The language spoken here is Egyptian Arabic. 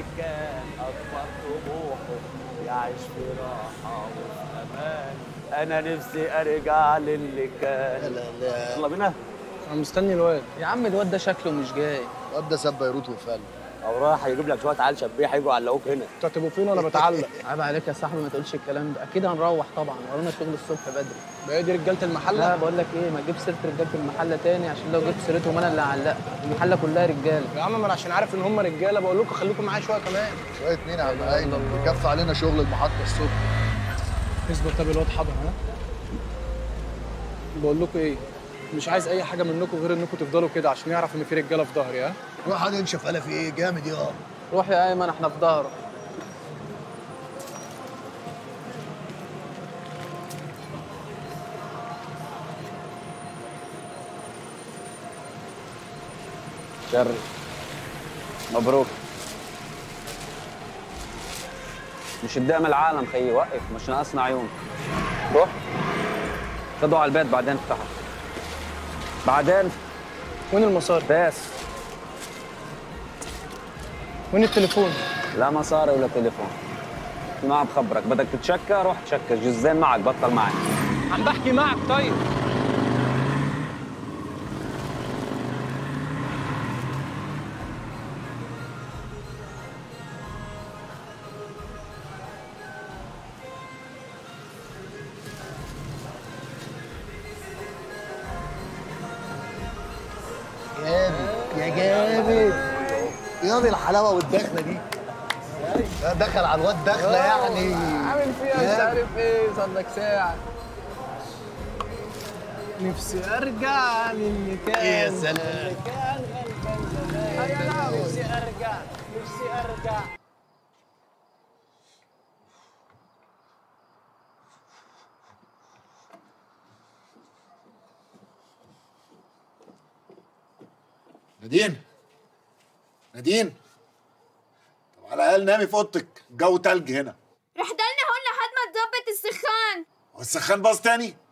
كان اكبر طموحه يعيش في راحه وفي امان انا نفسي ارجع للي كان لا لا يلا بينا انا مستني الواد يا عم الواد ده شكله مش جاي الواد ده ساب بيروت وفل او رايح هيجيب لك شويه عيال شبيه هيجوا يعلقوك هنا انتوا هتبقوا فين وانا بتعلق عيب عليك يا صاحبي ما تقولش الكلام ده اكيد هنروح طبعا ورانا شغل الصبح بدري بقى دي رجاله لا المحله بقول لك ايه ما تجيب سيره رجاله المحله تاني عشان لو جبت سيرتهم انا اللي هعلقها المحله كلها رجاله يا عم ما انا عشان عارف ان هم رجاله بقول لكم خليكم معايا شويه كمان شويه اتنين يا عم ايمن بيكفي علينا شغل المحطه الصبح اصبر طب الواد حاضر ها بقول لكم ايه مش عايز اي حاجه منكم غير انكم تفضلوا كده عشان يعرف ان في رجاله في ظهري ها روح هذا انشف قال في ايه جامد يا روح يا ايمن احنا في ظهرك شري مبروك مش قدام العالم خيي وقف مش ناقصنا عيون روح خدوا على البيت بعدين افتحوا بعدين وين المصاري بس وين التليفون لا مصاري ولا تليفون ما بخبرك بدك تتشكى روح تشكى جزين معك بطل معي عم بحكي معك طيب جامد يا جامد يا دي الحلاوه والدخله دي ده دخل على الواد دخله يعني عامل فيها مش عارف ايه صدق ساعه نفسي ارجع للي كان يا سلام نفسي ارجع نفسي ارجع نادين نادين طب على الاقل نامي في اوضتك الجو تلج هنا رح ضلنا هون لحد ما تظبط السخان هو السخان باظ تاني